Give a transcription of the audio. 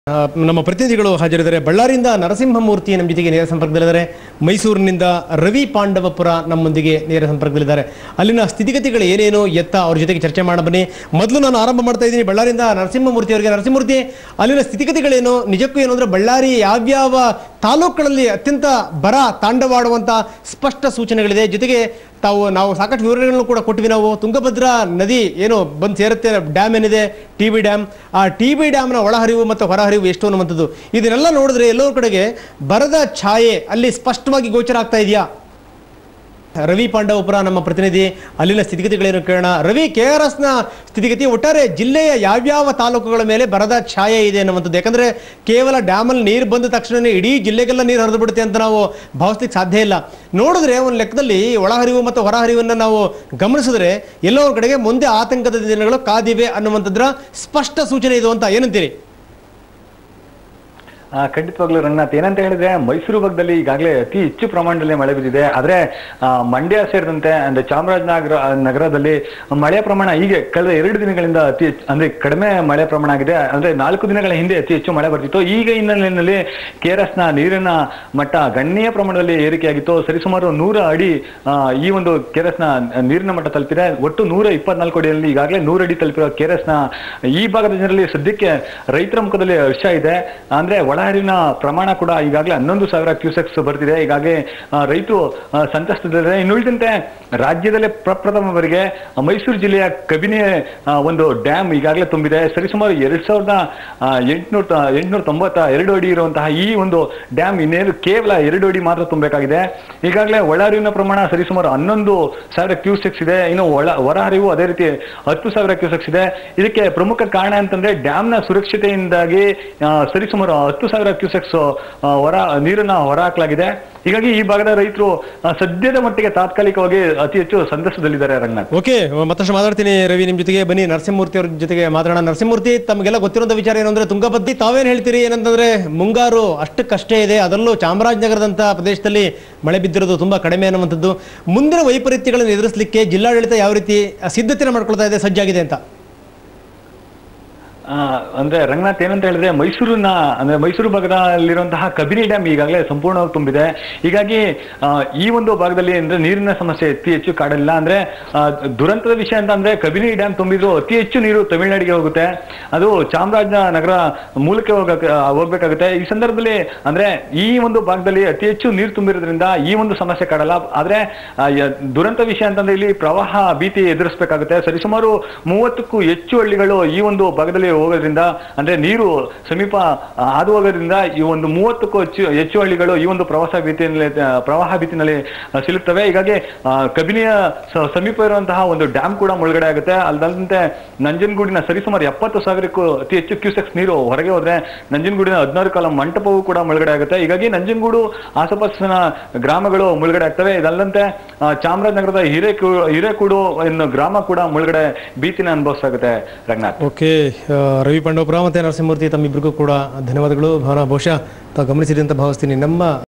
ಆ, ನಮ್ಮ ಪ್ರತಿನಿಧಿಗಳು ಹಾಜರಿದ್ದಾರೆ ಬಳ್ಳಾರಿಯಿಂದ ನರಸಿಂಹಮೂರ್ತಿ ನಮ್ಮ ಜೊತೆಗೆ ನೇರ ಸಂಪರ್ಕದಲ್ಲಿದ್ದಾರೆ ಮೈಸೂರಿನಿಂದ ರವಿ ಪಾಂಡವಪುರ ನಮ್ಮೊಂದಿಗೆ ನೇರ ಸಂಪರ್ಕದಲ್ಲಿದ್ದಾರೆ ಅಲ್ಲಿನ ಸ್ಥಿತಿಗತಿಗಳು ಏನೇನು ಎತ್ತ ಅವ್ರ ಜೊತೆಗೆ ಚರ್ಚೆ ಮಾಡ ಬನ್ನಿ ಮೊದಲು ನಾನು ಆರಂಭ ಮಾಡ್ತಾ ಇದ್ದೀನಿ ಬಳ್ಳಾರಿಯಿಂದ ನರಸಿಂಹಮೂರ್ತಿ ಅವರಿಗೆ ನರಸಿಂಹಮೂರ್ತಿ ಅಲ್ಲಿನ ಸ್ಥಿತಿಗತಿಗಳೇನು ನಿಜಕ್ಕೂ ಏನು ಅಂದ್ರೆ ಬಳ್ಳಾರಿ ಯಾವ್ಯಾವ ತಾಲೂಕುಗಳಲ್ಲಿ ಅತ್ಯಂತ ಬರ ತಾಂಡವಾಡುವಂತ ಸ್ಪಷ್ಟ ಸೂಚನೆಗಳಿದೆ ಜೊತೆಗೆ ತಾವು ನಾವು ಸಾಕಷ್ಟು ವಿವರಗಳನ್ನು ಕೂಡ ಕೊಟ್ವಿ ನಾವು ತುಂಗಭದ್ರಾ ನದಿ ಏನು ಬಂದು ಸೇರುತ್ತೆ ಡ್ಯಾಮ್ ಏನಿದೆ ಟಿ ಬಿ ಡ್ಯಾಮ್ ಆ ಟಿ ಬಿ ಡ್ಯಾಮ್ನ ಒಳಹರಿವು ಮತ್ತು ಹೊರಹರಿವು ಎಷ್ಟು ಅನ್ನುವಂಥದ್ದು ಇದನ್ನೆಲ್ಲ ನೋಡಿದ್ರೆ ಎಲ್ಲೋ ಕಡೆಗೆ ಬರದ ಛಾಯೆ ಅಲ್ಲಿ ಸ್ಪಷ್ಟವಾಗಿ ಗೋಚರ ಆಗ್ತಾ ಇದೆಯಾ ರವಿ ಪಾಂಡವಪುರ ನಮ್ಮ ಪ್ರತಿನಿಧಿ ಅಲ್ಲಿನ ಸ್ಥಿತಿಗತಿಗಳೇನು ಕೇಳೋಣ ರವಿ ಕೆ ಆರ್ ಎಸ್ನ ಸ್ಥಿತಿಗತಿ ಒಟ್ಟಾರೆ ಜಿಲ್ಲೆಯ ಯಾವ್ಯಾವ ತಾಲೂಕುಗಳ ಮೇಲೆ ಬರದ ಛಾಯೆ ಇದೆ ಅನ್ನುವಂಥದ್ದು ಯಾಕಂದ್ರೆ ಕೇವಲ ಡ್ಯಾಮಲ್ಲಿ ನೀರು ಬಂದ ತಕ್ಷಣನೇ ಇಡೀ ಜಿಲ್ಲೆಗೆಲ್ಲ ನೀರು ಹರಿದು ಬಿಡುತ್ತೆ ಅಂತ ನಾವು ಭಾವಿಸ್ಲಿಕ್ಕೆ ಸಾಧ್ಯ ಇಲ್ಲ ನೋಡಿದ್ರೆ ಒಂದು ಲೆಕ್ಕದಲ್ಲಿ ಒಳಹರಿವು ಮತ್ತು ಹೊರಹರಿವನ್ನು ನಾವು ಗಮನಿಸಿದ್ರೆ ಎಲ್ಲೋ ಒಂದ್ ಕಡೆಗೆ ಮುಂದೆ ಆತಂಕದ ದಿನಗಳು ಕಾದಿವೆ ಅನ್ನುವಂಥದ್ರ ಸ್ಪಷ್ಟ ಸೂಚನೆ ಇದು ಅಂತ ಏನಂತೀರಿ ಆ, ಖಂಡಿತವಾಗ್ಲೂ ರಂಗನಾಥ್ ಏನಂತ ಹೇಳಿದ್ರೆ ಮೈಸೂರು ಭಾಗದಲ್ಲಿ ಈಗಾಗಲೇ ಅತಿ ಹೆಚ್ಚು ಪ್ರಮಾಣದಲ್ಲಿ ಮಳೆ ಬಿದ್ದಿದೆ ಆದ್ರೆ ಆ, ಮಂಡ್ಯ ಸೇರಿದಂತೆ ಅಂದ್ರೆ ಚಾಮರಾಜನಗರ ನಗರದಲ್ಲಿ ಮಳೆಯ ಪ್ರಮಾಣ ಹೀಗೆ ಕಳೆದ ಎರಡು ದಿನಗಳಿಂದ ಅತಿ ಹೆಚ್ಚು ಅಂದ್ರೆ ಕಡಿಮೆ ಮಳೆ ಪ್ರಮಾಣ ಆಗಿದೆ ಅಂದ್ರೆ ನಾಲ್ಕು ದಿನಗಳ ಹಿಂದೆ ಅತಿ ಹೆಚ್ಚು ಮಳೆ ಬರ್ತಿತ್ತು ಈಗ ಹಿನ್ನೆಲೆಯಲ್ಲಿ ಕೆ ಆರ್ ನ ನೀರಿನ ಮಟ್ಟ ಗಣನೀಯ ಪ್ರಮಾಣದಲ್ಲಿ ಏರಿಕೆಯಾಗಿತ್ತು ಸರಿಸುಮಾರು ನೂರ ಅಡಿ ಆ, ಈ ಒಂದು ಕೆ ಆರ್ ನ ನೀರಿನ ಮಟ್ಟ ತಲುಪಿದೆ ಒಟ್ಟು ನೂರ ಇಪ್ಪತ್ನಾಲ್ಕು ಅಡಿಯಲ್ಲಿ ಈಗಾಗಲೇ ನೂರು ಅಡಿ ತಲುಪಿರೋ ಕೆ ಆರ್ ನ ಈ ಭಾಗದ ಜನರಲ್ಲಿ ಸದ್ಯಕ್ಕೆ ರೈತರ ಮುಖದಲ್ಲಿ ಹರ್ಷ ಇದೆ ಅಂದ್ರೆ ಒಳಹರಿವಿನ ಪ್ರಮಾಣ ಕೂಡ ಈಗಾಗಲೇ ಹನ್ನೊಂದು ಸಾವಿರ ಕ್ಯೂಸೆಕ್ಸ್ ಬರ್ತಿದೆ ಈಗಾಗಲೇ ಆ, ರೈತರು ಆ, ಸಂಕಷ್ಟದಲ್ಲಿದ್ದಾರೆ ಇನ್ನುಳಿದಂತೆ ರಾಜ್ಯದಲ್ಲೇ ಪ್ರಪ್ರಥಮ ಬಾರಿಗೆ ಮೈಸೂರು ಜಿಲ್ಲೆಯ ಕಬಿನಿ ಆ, ಒಂದು ಡ್ಯಾಮ್ ಈಗಾಗಲೇ ತುಂಬಿದೆ ಸರಿಸುಮಾರು ಎರಡ್ ಸಾವಿರದ ಎಂಟುನೂರ ಎಂಟುನೂರ ತೊಂಬತ್ತ ಎರಡು ಅಡಿ ಇರುವಂತಹ ಈ ಒಂದು ಡ್ಯಾಮ್ ಇನ್ನೇನು ಕೇವಲ ಎರಡು ಅಡಿ ಮಾತ್ರ ತುಂಬಬೇಕಾಗಿದೆ ಈಗಾಗಲೇ ಒಳಹರಿವಿನ ಪ್ರಮಾಣ ಸರಿಸುಮಾರು ಹನ್ನೊಂದು ಸಾವಿರ ಕ್ಯೂಸೆಕ್ಸ್ ಇದೆ ಇನ್ನು ಒಳ ಹೊರಹರಿವು ಅದೇ ರೀತಿ ಹತ್ತು ಸಾವಿರ ಕ್ಯೂಸೆಕ್ಸ್ ಇದೆ ಇದಕ್ಕೆ ಪ್ರಮುಖ ಕಾರಣ ಅಂತಂದ್ರೆ ಡ್ಯಾಮ್ನ ಸುರಕ್ಷತೆಯಿಂದಾಗಿ ಆ, ಸರಿಸುಮಾರು ಹತ್ತು ಸಾವಿರ ಕ್ಯೂಸೆಕ್ಸ್ ಹೊರ ನೀರನ್ನ ಹೊರ ಹಾಕಲಾಗಿದೆ ಹೀಗಾಗಿ ಈ ಭಾಗದ ರೈತರು ಆ, ಸದ್ಯದ ಮಟ್ಟಿಗೆ ತಾತ್ಕಾಲಿಕವಾಗಿ ಅತಿ ಹೆಚ್ಚು ಸಂತಸದಲ್ಲಿದ್ದಾರೆ ರಂಗನಾಥ್ ಓಕೆ ಮತ್ತಷ್ಟು ಮಾತಾಡ್ತೀನಿ ರವಿ ನಿಮ್ ಜೊತೆಗೆ ಬನ್ನಿ ನರಸಿಂಹಮೂರ್ತಿ ಅವ್ರ ಜೊತೆಗೆ ಮಾತಾಡೋಣ ನರಸಿಂಹಮೂರ್ತಿ ತಮಗೆಲ್ಲ ಗೊತ್ತಿರುವಂತ ವಿಚಾರ ಏನು ಅಂದ್ರೆ ತುಂಗಭದ್ರಿ ತಾವೇನ್ ಹೇಳ್ತೀರಿ ಏನಂತಂದ್ರೆ ಮುಂಗಾರು ಅಷ್ಟಕ್ಕಷ್ಟೇ ಇದೆ ಅದರಲ್ಲೂ ಚಾಮರಾಜನಗರದಂತ ಪ್ರದೇಶದಲ್ಲಿ ಮಳೆ ಬಿದ್ದಿರೋದು ತುಂಬಾ ಕಡಿಮೆ ಅನ್ನುವಂಥದ್ದು ಮುಂದಿನ ವೈಪರೀತ್ಯಗಳನ್ನು ಎದುರಿಸಲಿಕ್ಕೆ ಜಿಲ್ಲಾಡಳಿತ ಯಾವ ರೀತಿ ಸಿದ್ಧತೆನ ಮಾಡ್ಕೊಳ್ತಾ ಇದೆ ಸಜ್ಜಾಗಿದೆ ಅಂತ ಆ, ಅಂದ್ರೆ ರಂಗನಾಥ್ ಏನಂತ ಹೇಳಿದ್ರೆ ಮೈಸೂರಿನ ಅಂದ್ರೆ ಮೈಸೂರು ಭಾಗದಲ್ಲಿರುವಂತಹ ಕಬಿನಿ ಡ್ಯಾಮ್ ಈಗಾಗಲೇ ಸಂಪೂರ್ಣವಾಗಿ ತುಂಬಿದೆ ಹೀಗಾಗಿ ಆ, ಈ ಒಂದು ಭಾಗದಲ್ಲಿ ಅಂದ್ರೆ ನೀರಿನ ಸಮಸ್ಯೆ ಅತಿ ಹೆಚ್ಚು ಕಾಡಲಿಲ್ಲ ಅಂದ್ರೆ ಆ, ದುರಂತದ ವಿಷಯ ಅಂತ ಅಂದ್ರೆ ಕಬಿನಿ ಡ್ಯಾಮ್ ತುಂಬಿದ್ರು ಅತಿ ಹೆಚ್ಚು ನೀರು ತಮಿಳುನಾಡಿಗೆ ಹೋಗುತ್ತೆ ಅದು ಚಾಮರಾಜನಗರ ಮೂಲಕ್ಕೆ ಹೋಗಕ್ಕೆ ಹೋಗ್ಬೇಕಾಗುತ್ತೆ ಈ ಸಂದರ್ಭದಲ್ಲಿ ಅಂದ್ರೆ ಈ ಒಂದು ಭಾಗದಲ್ಲಿ ಅತಿ ಹೆಚ್ಚು ನೀರು ತುಂಬಿರೋದ್ರಿಂದ ಈ ಒಂದು ಸಮಸ್ಯೆ ಕಾಡಲ್ಲ ಆದ್ರೆ ಆ, ಯ- ದುರಂತ ವಿಷಯ ಅಂತಂದ್ರೆ ಇಲ್ಲಿ ಪ್ರವಾಹ ಭೀತಿ ಎದುರಿಸಬೇಕಾಗುತ್ತೆ ಸರಿಸುಮಾರು ಮೂವತ್ತಕ್ಕೂ ಹೆಚ್ಚು ಹಳ್ಳಿಗಳು ಈ ಒಂದು ಭಾಗದಲ್ಲಿ ಹೋಗೋದ್ರಿಂದ ಅಂದ್ರೆ ನೀರು ಸಮೀಪ ಆ, ಹಾದು ಹೋಗೋದ್ರಿಂದ ಈ ಒಂದು ಮೂವತ್ತಕ್ಕೂ ಹೆಚ್ಚು ಹೆಚ್ಚು ಹಳ್ಳಿಗಳು ಈ ಒಂದು ಪ್ರವಾಸ ಭೀತಿಯಲ್ಲಿ ಆ, ಪ್ರವಾಹ ಭೀತಿನಲ್ಲಿ ಆ, ಸಿಲುಕ್ತವೆ ಹೀಗಾಗಿ ಆ, ಕಬಿನಿಯ ಸ- ಸಮೀಪ ಇರುವಂತಹ ಒಂದು ಡ್ಯಾಮ್ ಕೂಡ ಮುಳುಗಡೆ ಆಗುತ್ತೆ ಅಲ್ಲದಂತೆ ನಂಜನಗೂಡಿನ ಸರಿಸುಮಾರು ಎಪ್ಪತ್ತು ಸಾವಿರಕ್ಕೂ ಅತಿ ಹೆಚ್ಚು ಕ್ಯೂಸೆಕ್ಸ್ ನೀರು ಹೊರಗೆ ಹೋದ್ರೆ ನಂಜನಗೂಡಿನ ಹದಿನಾರು ಕಾಲ ಮಂಟಪವು ಕೂಡ ಮುಳುಗಡೆ ಆಗುತ್ತೆ ಹೀಗಾಗಿ ನಂಜನಗೂಡು ಆಸುಪಾಸಿನ ಗ್ರಾಮಗಳು ಮುಳುಗಡೆ ಆಗ್ತವೆ ಇದಲ್ಲಂತೆ ಆ, ಚಾಮರಾಜನಗರದ ಹಿರೇಕೂ ಹಿರೇಕೂಡು ಎನ್ನೋ ಗ್ರಾಮ ಕೂಡ ಮುಳುಗಡೆ ಭೀತಿನ ಅನುಭವಿಸಾಗುತ್ತೆ ರಂಗನಾಥ್ ಓಕೆ ಆ, ರವಿ ಪಾಂಡವಪುರ ಮತ್ತೆ ನರಸಿಂಹಮೂರ್ತಿ ತಮ್ಮಿಬ್ಬರಿಗೂ ಕೂಡ ಧನ್ಯವಾದಗಳು ಭಾವನಾ ಬಹುಶಃ ತಾವು ಗಮನಿಸಿದೆ ಅಂತ ಭಾವಿಸ್ತೀನಿ ನಮ್ಮ